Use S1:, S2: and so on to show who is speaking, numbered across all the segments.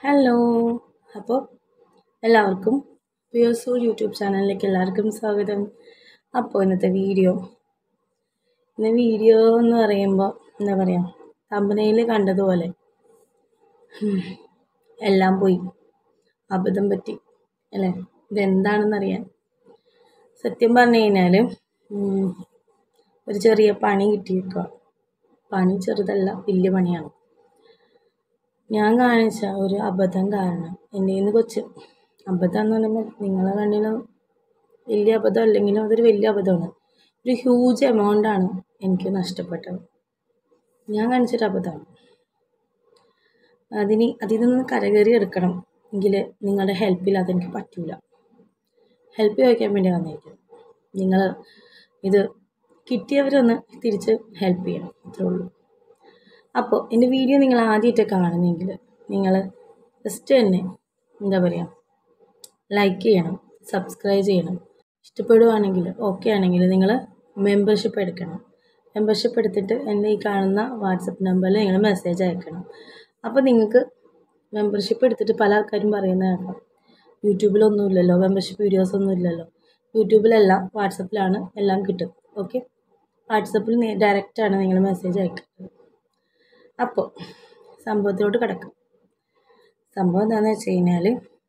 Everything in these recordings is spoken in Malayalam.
S1: ഹലോ അപ്പോൾ എല്ലാവർക്കും പിയോസോ യൂട്യൂബ് ചാനലിലേക്ക് എല്ലാവർക്കും സ്വാഗതം അപ്പോൾ ഇന്നത്തെ വീഡിയോ ഇന്ന് വീഡിയോ എന്ന് പറയുമ്പോൾ എന്താ പറയുക തമ്പനയിൽ കണ്ടതുപോലെ ഉം, എല്ലാം പോയി അബദ്ധം പറ്റി അല്ലേ ഇതെന്താണെന്നറിയാൻ സത്യം പറഞ്ഞു കഴിഞ്ഞാൽ ഉം, ഒരു ചെറിയ പണി കിട്ടിയേക്കുക പണി ചെറുതല്ല വലിയ പണിയാണ് ഞാൻ കാണിച്ച ഒരു അബദ്ധം കാരണം എൻ്റെ നിന്ന് കൊച്ച് അബദ്ധം എന്ന് പറയുമ്പോൾ നിങ്ങളെ കണ്ണിൽ വലിയ അബദ്ധം അല്ലെങ്കിലും അതൊരു വലിയ അബദ്ധമാണ് ഒരു ഹ്യൂജ് എമൗണ്ടാണ് എനിക്ക് നഷ്ടപ്പെട്ടത് ഞാൻ കാണിച്ചൊരു അബദ്ധമാണ് അതിന് അതിൽ നിന്ന് കരകയറി എടുക്കണം എങ്കിൽ നിങ്ങളുടെ ഹെൽപ്പില്ലാതെ എനിക്ക് പറ്റൂല ഹെൽപ്പ് ചോദിക്കാൻ വേണ്ടി വന്നിരിക്കും നിങ്ങൾ ഇത് കിട്ടിയവരൊന്ന് തിരിച്ച് ഹെൽപ്പ് ചെയ്യണം അത്രേ ഉള്ളൂ അപ്പോൾ എൻ്റെ വീഡിയോ നിങ്ങൾ ആദ്യമായിട്ട് കാണുന്നെങ്കിൽ നിങ്ങൾ ജസ്റ്റ് തന്നെ എന്താ പറയുക ലൈക്ക് ചെയ്യണം സബ്സ്ക്രൈബ് ചെയ്യണം ഇഷ്ടപ്പെടുവാണെങ്കിൽ ഓക്കെ ആണെങ്കിൽ നിങ്ങൾ മെമ്പർഷിപ്പ് എടുക്കണം മെമ്പർഷിപ്പ് എടുത്തിട്ട് എൻ്റെ ഈ കാണുന്ന വാട്സപ്പ് നമ്പറിൽ നിങ്ങൾ മെസ്സേജ് അയക്കണം അപ്പോൾ നിങ്ങൾക്ക് മെമ്പർഷിപ്പ് എടുത്തിട്ട് പല ആൾക്കാരും പറയുന്നത് കേൾക്കാം യൂട്യൂബിലൊന്നും ഇല്ലല്ലോ മെമ്പർഷിപ്പ് വീഡിയോസ് ഒന്നും ഇല്ലല്ലോ യൂട്യൂബിലല്ല വാട്സപ്പിലാണ് എല്ലാം കിട്ടും ഓക്കെ വാട്സപ്പിൽ ഡയറക്റ്റാണ് നിങ്ങൾ മെസ്സേജ് അയക്കുന്നത് അപ്പോൾ സംഭവത്തിലോട്ട് കിടക്കാം സംഭവം എന്താണെന്ന് വെച്ച് കഴിഞ്ഞാൽ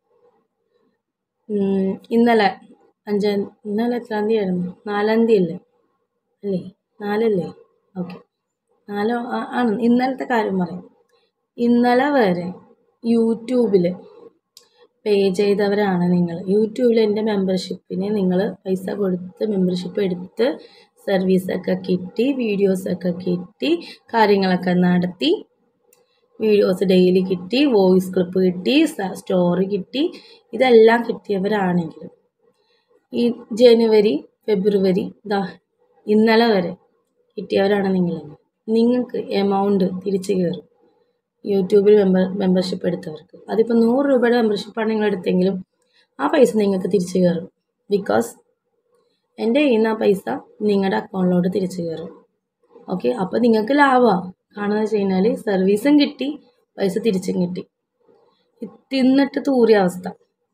S1: ഇന്നലെ അഞ്ചാം ഇന്നലെ എത്രാം തീയതി ആയിരുന്നു നാലാം തീയതി അല്ലേ അല്ലേ നാലല്ലേ ഓക്കെ നാലോ ആ- ആണ് ഇന്നലത്തെ കാര്യം പറയാം ഇന്നലെ വരെ യൂട്യൂബിൽ പേ ചെയ്തവരാണ് നിങ്ങൾ യൂട്യൂബിൽ എൻ്റെ മെമ്പർഷിപ്പിന് നിങ്ങൾ പൈസ കൊടുത്ത് മെമ്പർഷിപ്പ് എടുത്ത് സർവീസൊക്കെ കിട്ടി വീഡിയോസൊക്കെ കിട്ടി കാര്യങ്ങളൊക്കെ നടത്തി വീഡിയോസ് ഡെയിലി കിട്ടി വോയിസ് ക്ലിപ്പ് കിട്ടി സ്റ്റോറി കിട്ടി ഇതെല്ലാം കിട്ടിയവരാണെങ്കിൽ ഈ ജനുവരി ഫെബ്രുവരി ദാ ഇന്നലെ വരെ കിട്ടിയവരാണ് നിങ്ങൾ നിങ്ങൾക്ക് എമൗണ്ട് തിരിച്ചു കയറും യൂട്യൂബിൽ മെമ്പർ മെമ്പർഷിപ്പ് എടുത്തവർക്ക് അതിപ്പോൾ നൂറ് രൂപയുടെ മെമ്പർഷിപ്പാണ് നിങ്ങൾ എടുത്തെങ്കിലും ആ പൈസ നിങ്ങൾക്ക് തിരിച്ചു കയറും ബിക്കോസ് എൻ്റെ കയ്യിൽ നിന്ന് ആ പൈസ നിങ്ങളുടെ അക്കൗണ്ടിലോട്ട് തിരിച്ചു കയറും ഓക്കെ അപ്പോൾ നിങ്ങൾക്ക് ലാഭമാണ് കാണുന്നത് വെച്ച് കഴിഞ്ഞാൽ സർവീസും കിട്ടി പൈസ തിരിച്ചും കിട്ടി ഇത് തിന്നിട്ട് തൂറിയ അവസ്ഥ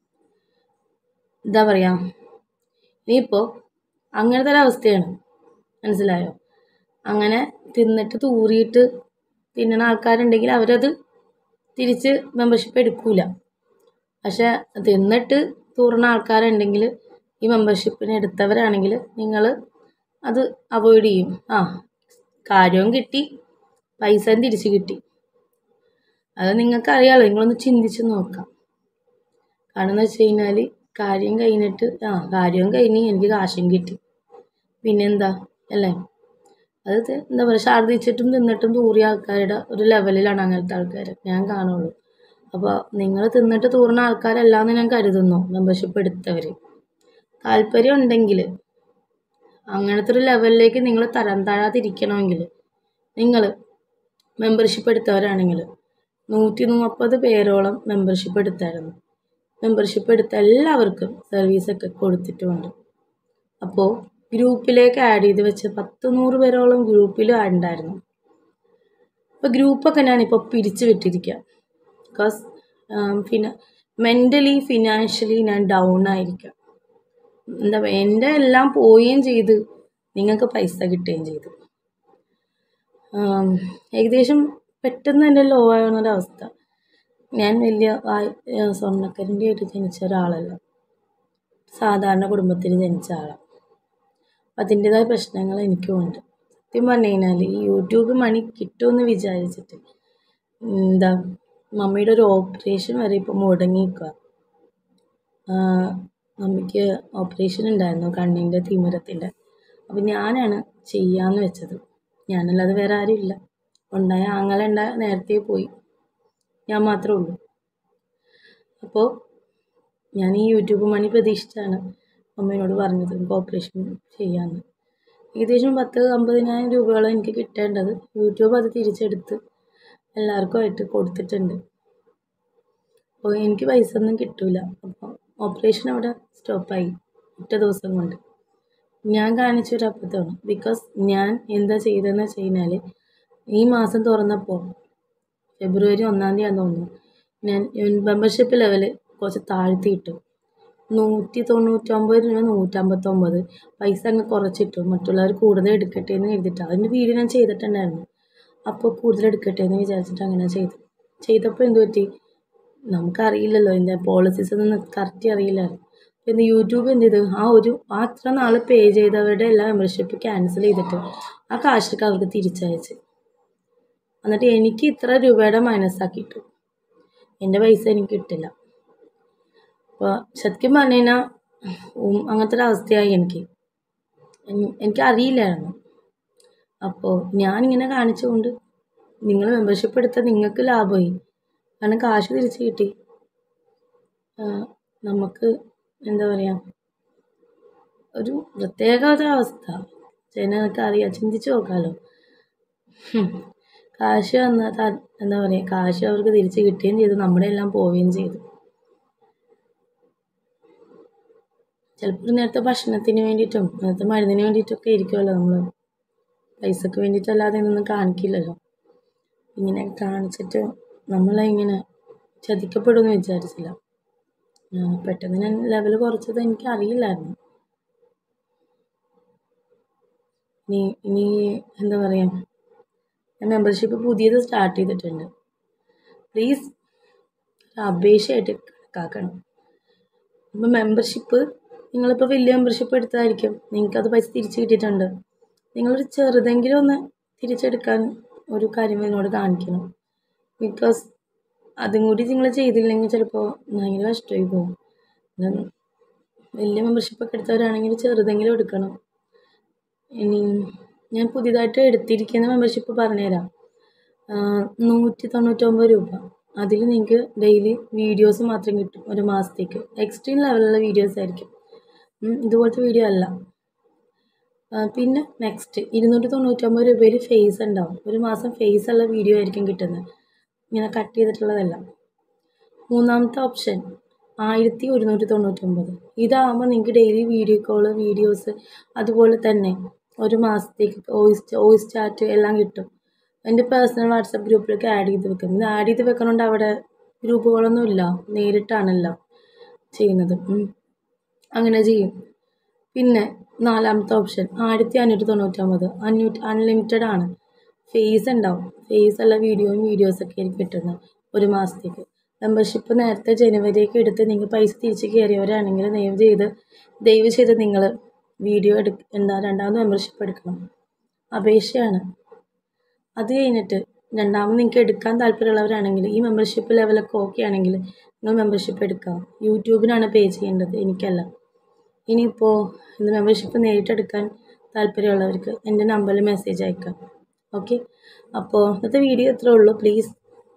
S1: എന്താ പറയുക ഇനിയിപ്പോൾ അങ്ങനത്തെ ഒരു അവസ്ഥയാണ് മനസ്സിലായോ അങ്ങനെ തിന്നിട്ട് തൂറിയിട്ട് തിന്നണ ആൾക്കാരുണ്ടെങ്കിൽ അവരത് തിരിച്ച് മെമ്പർഷിപ്പ് എടുക്കൂല പക്ഷെ തിന്നിട്ട് തൂറുന്ന ആൾക്കാരുണ്ടെങ്കിൽ ഈ മെമ്പർഷിപ്പിന് എടുത്തവരാണെങ്കിൽ നിങ്ങൾ അത് അവോയ്ഡ് ചെയ്യും ആ കാര്യവും കിട്ടി പൈസയും തിരിച്ച് കിട്ടി അത് നിങ്ങൾക്ക് അറിയാമല്ലോ നിങ്ങളൊന്ന് ചിന്തിച്ച് നോക്കാം കാരണം എന്ന് വെച്ച് കഴിഞ്ഞാൽ കാര്യം കഴിഞ്ഞിട്ട് ആ കാര്യവും കഴിഞ്ഞ് എനിക്ക് കാശും കിട്ടി പിന്നെന്താ അല്ലേ അത് ത് എന്താ പറയുക ഛർദ്ദിച്ചിട്ടും തിന്നിട്ടും തൂറിയ ആൾക്കാരുടെ ഒരു ലെവലിലാണ് അങ്ങനത്തെ ആൾക്കാർ ഞാൻ കാണുള്ളൂ അപ്പോൾ നിങ്ങൾ തിന്നിട്ട് തൂറുന്ന ആൾക്കാരല്ലാന്ന് ഞാൻ കരുതുന്നു മെമ്പർഷിപ്പ് എടുത്തവർ താല്പര്യം ഉണ്ടെങ്കിൽ അങ്ങനത്തെ ഒരു ലെവലിലേക്ക് നിങ്ങൾ തരം താഴാതിരിക്കണമെങ്കിൽ നിങ്ങൾ മെമ്പർഷിപ്പ് എടുത്തവരാണെങ്കിൽ നൂറ്റി മുപ്പത് പേരോളം മെമ്പർഷിപ്പ് എടുത്തായിരുന്നു മെമ്പർഷിപ്പ് എടുത്ത എല്ലാവർക്കും സർവീസൊക്കെ കൊടുത്തിട്ടുമുണ്ട് അപ്പോൾ ഗ്രൂപ്പിലേക്ക് ആഡ് ചെയ്ത് വെച്ച് പത്ത് നൂറ് പേരോളം ഗ്രൂപ്പിൽ ആഡ് ഉണ്ടായിരുന്നു അപ്പോൾ ഗ്രൂപ്പൊക്കെ ഞാനിപ്പോൾ പിരിച്ചു വിട്ടിരിക്കുക ബിക്കോസ് പിന്നെ മെൻ്റലി ഫിനാൻഷ്യലി ഞാൻ ഡൗൺ ആയിരിക്കാം എന്താ പറയുക എൻ്റെ എല്ലാം പോവുകയും ചെയ്ത് നിങ്ങൾക്ക് പൈസ കിട്ടുകയും ചെയ്തു ആം, ഏകദേശം പെട്ടെന്ന് തന്നെ ലോ ആവുന്നൊരവസ്ഥ ഞാൻ വലിയ വാ- സ്വർണ്ണക്കരൻ്റെ ആയിട്ട് ജനിച്ച ഒരാളല്ല സാധാരണ കുടുംബത്തിൽ ജനിച്ച ആളാണ് അപ്പം അതിൻ്റെതായ പ്രശ്നങ്ങൾ എനിക്കും ഉണ്ട് സത്യം പറഞ്ഞു കഴിഞ്ഞാൽ ഈ യൂട്യൂബ് മണി കിട്ടുമെന്ന് വിചാരിച്ചിട്ട് എന്താ മമ്മിയുടെ ഒരു ഓപ്പറേഷൻ വരെ ഇപ്പോൾ മുടങ്ങിക്കുക മമ്മിക്ക് ഓപ്പറേഷൻ ഉണ്ടായിരുന്നു കണ്ണിൻ്റെ തിമിരത്തിൻ്റെ അപ്പം ഞാനാണ് ചെയ്യാമെന്ന് വെച്ചത് ഞാനല്ലാതെ വേറെ ആരും ഇല്ല ഉണ്ടായ ആങ്ങളെ ഉണ്ടായ നേരത്തെ പോയി ഞാൻ മാത്രമേ ഉള്ളൂ അപ്പോൾ ഞാൻ ഈ യൂട്യൂബ് മണി പ്രതീക്ഷിച്ചാണ് അമ്മയോട് പറഞ്ഞത് നമുക്ക് ഓപ്പറേഷൻ ചെയ്യാമെന്ന് ഏകദേശം പത്ത് അമ്പതിനായിരം രൂപയോളം എനിക്ക് കിട്ടേണ്ടത് യൂട്യൂബ് അത് തിരിച്ചെടുത്ത് എല്ലാവർക്കുമായിട്ട് കൊടുത്തിട്ടുണ്ട് അപ്പോൾ എനിക്ക് പൈസ ഒന്നും കിട്ടൂല അപ്പോൾ ഓപ്പറേഷൻ അവിടെ സ്റ്റോപ്പായി ഒറ്റ ദിവസം കൊണ്ട് ഞാൻ കാണിച്ചൊരു അബദ്ധമാണ് ബിക്കോസ് ഞാൻ എന്താ ചെയ്തതെന്ന് വെച്ച് കഴിഞ്ഞാൽ ഈ മാസം തുറന്നപ്പോൾ ഫെബ്രുവരി ഒന്നാം തീയതി തോന്നുന്നു ഞാൻ മെമ്പർഷിപ്പ് ലെവൽ കുറച്ച് താഴ്ത്തിയിട്ടു നൂറ്റി തൊണ്ണൂറ്റൊമ്പത് രൂപ നൂറ്റമ്പത്തൊമ്പത് പൈസ അങ്ങ് കുറച്ചിട്ടു മറ്റുള്ളവർ കൂടുതൽ എടുക്കട്ടെ എന്ന് കരുതിയിട്ടാണ് അതിൻ്റെ വീഡിയോ ഞാൻ ചെയ്തിട്ടുണ്ടായിരുന്നു അപ്പോൾ കൂടുതൽ എടുക്കട്ടെ എന്ന് വിചാരിച്ചിട്ട് അങ്ങനെ ചെയ്തു ചെയ്തപ്പോൾ എന്ത് പറ്റി നമുക്കറിയില്ലല്ലോ ഇതിൻ്റെ പോളിസീസ് ഒന്നും കറക്റ്റ് അറിയില്ലായിരുന്നു പിന്നെ യൂട്യൂബ് എന്ത് ചെയ്തു ആ ഒരു ആ അത്ര നാൾ പേ ചെയ്തവരുടെ എല്ലാ മെമ്പർഷിപ്പ് ക്യാൻസൽ ചെയ്തിട്ട് ആ കാശൊക്കെ അവർക്ക് തിരിച്ചയച്ച് എന്നിട്ട് എനിക്ക് ഇത്ര രൂപയുടെ മൈനസ് ആക്കിയിട്ടു എൻ്റെ പൈസ എനിക്ക് കിട്ടില്ല അപ്പോൾ ശരിക്കും പറഞ്ഞു കഴിഞ്ഞാൽ അങ്ങനത്തെ ഒരു അവസ്ഥയായി എനിക്ക് എൻ- എനിക്കറിയില്ലായിരുന്നു അപ്പോൾ ഞാനിങ്ങനെ കാണിച്ചുകൊണ്ട് നിങ്ങൾ മെമ്പർഷിപ്പ് എടുത്താൽ നിങ്ങൾക്ക് ലാഭമായി കാരണം കാശ് തിരിച്ച് കിട്ടി ആ, നമുക്ക് എന്താ പറയുക ഒരു പ്രത്യേക ഒരു അവസ്ഥ ജനങ്ങൾക്ക് അറിയാം ചിന്തിച്ച് നോക്കാമല്ലോ ഹും. കാശ് വന്ന ത- എന്താ പറയുക കാശ് അവർക്ക് തിരിച്ച് കിട്ടുകയും ചെയ്തു നമ്മുടെ എല്ലാം പോവുകയും ചെയ്തു ചിലപ്പോൾ ഒരു നേരത്തെ ഭക്ഷണത്തിന് വേണ്ടിയിട്ടും നേരത്തെ മരുന്നിന് വേണ്ടിയിട്ടൊക്കെ ഇരിക്കുമല്ലോ നമ്മൾ പൈസക്ക് വേണ്ടിയിട്ടല്ലാതെ ഇതൊന്നും കാണിക്കില്ലല്ലോ ഇങ്ങനെ കാണിച്ചിട്ട് നമ്മളെ ഇങ്ങനെ ചതിക്കപ്പെടുമെന്ന് വിചാരിച്ചില്ല ആ, പെട്ടെന്ന് ഞാൻ ലെവൽ കുറച്ചത് എനിക്ക് അറിയില്ലായിരുന്നു ഇനി ഇനി എന്താ പറയുക ഞാൻ മെമ്പർഷിപ്പ് പുതിയത് സ്റ്റാർട്ട് ചെയ്തിട്ടുണ്ട് പ്ലീസ് അപേക്ഷയായിട്ട് കണക്കാക്കണം അപ്പോൾ മെമ്പർഷിപ്പ് നിങ്ങളിപ്പോൾ വലിയ മെമ്പർഷിപ്പ് എടുത്തായിരിക്കും നിങ്ങൾക്കത് പൈസ തിരിച്ച് കിട്ടിയിട്ടുണ്ട് നിങ്ങളൊരു ചെറുതെങ്കിലും ഒന്ന് തിരിച്ചെടുക്കാൻ ഒരു കാര്യം എന്നോട് കാണിക്കണം ബിക്കോസ് അതും കൂടി നിങ്ങൾ ചെയ്തില്ലെങ്കിൽ ചിലപ്പോൾ ഭയങ്കര കഷ്ടമായി പോകും പിന്നെ വലിയ മെമ്പർഷിപ്പൊക്കെ എടുത്തവരാണെങ്കിൽ ചെറുതെങ്കിലും എടുക്കണം ഇനി ഞാൻ പുതിയതായിട്ട് എടുത്തിരിക്കുന്ന മെമ്പർഷിപ്പ് പറഞ്ഞുതരാം നൂറ്റി തൊണ്ണൂറ്റൊമ്പത് രൂപ അതിൽ നിങ്ങൾക്ക് ഡെയിലി വീഡിയോസ് മാത്രം കിട്ടും ഒരു മാസത്തേക്ക് എക്സ്ട്രീം ലെവലിലുള്ള വീഡിയോസ് ആയിരിക്കും ഉം, ഇതുപോലത്തെ വീഡിയോ അല്ല ആ, പിന്നെ നെക്സ്റ്റ് ഇരുന്നൂറ്റി തൊണ്ണൂറ്റൊമ്പത് രൂപയിൽ ഫേസ് ഉണ്ടാവും ഒരു മാസം ഫേസ് ഉള്ള വീഡിയോ ആയിരിക്കും കിട്ടുന്നത് ഇങ്ങനെ കട്ട് ചെയ്തിട്ടുള്ളതല്ല മൂന്നാമത്തെ ഓപ്ഷൻ ആയിരത്തി ഒരുന്നൂറ്റി തൊണ്ണൂറ്റൊമ്പത് ഇതാകുമ്പോൾ നിങ്ങൾക്ക് ഡെയിലി വീഡിയോ കോള് വീഡിയോസ് അതുപോലെ തന്നെ ഒരു മാസത്തേക്ക് വോയിസ് വോയിസ് ചാറ്റ് എല്ലാം കിട്ടും എൻ്റെ പേഴ്സണൽ വാട്സപ്പ് ഗ്രൂപ്പിലേക്ക് ആഡ് ചെയ്ത് വെക്കും ഇത് ആഡ് ചെയ്ത് വെക്കണോണ്ട് അവിടെ ഗ്രൂപ്പുകളൊന്നും ഇല്ല നേരിട്ടാണല്ലോ ചെയ്യുന്നത് ഉം. അങ്ങനെ ചെയ്യും പിന്നെ നാലാമത്തെ ഓപ്ഷൻ ആയിരത്തി അഞ്ഞൂറ്റി തൊണ്ണൂറ്റൊമ്പത് അഞ്ഞൂറ്റി അൺലിമിറ്റഡ് ആണ് ഫേസ് ഉണ്ടാവും ഫേസ് ഉള്ള വീഡിയോയും വീഡിയോസൊക്കെ ആയിരിക്കും കിട്ടുന്നത് ഒരു മാസത്തേക്ക് മെമ്പർഷിപ്പ് നേരത്തെ ജനുവരിയൊക്കെ എടുത്ത് നിങ്ങൾ പൈസ തിരിച്ച് കയറിയവരാണെങ്കിൽ ദയവ് ചെയ്ത് ദയവ് ചെയ്ത് നിങ്ങൾ വീഡിയോ എടു എന്താ രണ്ടാമത് മെമ്പർഷിപ്പ് എടുക്കണം അപേക്ഷയാണ് അത് കഴിഞ്ഞിട്ട് രണ്ടാമത് നിങ്ങൾക്ക് എടുക്കാൻ താല്പര്യമുള്ളവരാണെങ്കിൽ ഈ മെമ്പർഷിപ്പ് ലെവലൊക്കെ ഓക്കെ ആണെങ്കിൽ നിങ്ങൾ മെമ്പർഷിപ്പ് എടുക്കാം യൂട്യൂബിനാണ് പേ ചെയ്യേണ്ടത് എനിക്കല്ല ഇനിയിപ്പോൾ ഇത് മെമ്പർഷിപ്പ് നേരിട്ടെടുക്കാൻ താല്പര്യമുള്ളവർക്ക് എൻ്റെ നമ്പറിൽ മെസ്സേജ് അയക്കാം ഓക്കെ അപ്പോൾ ഇന്നത്തെ വീഡിയോ ഇത്രേ ഉള്ളൂ പ്ലീസ്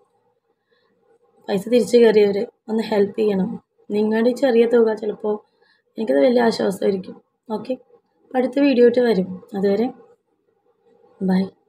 S1: പൈസ തിരിച്ചു കയറിയവർ ഒന്ന് ഹെൽപ്പ് ചെയ്യണം നിങ്ങളുടെ ഈ ചെറിയ തുക ചിലപ്പോൾ എനിക്കത് വലിയ ആശ്വാസമായിരിക്കും ഓക്കെ അടുത്ത വീഡിയോ ആയിട്ട് വരും അതുവരെ ബൈ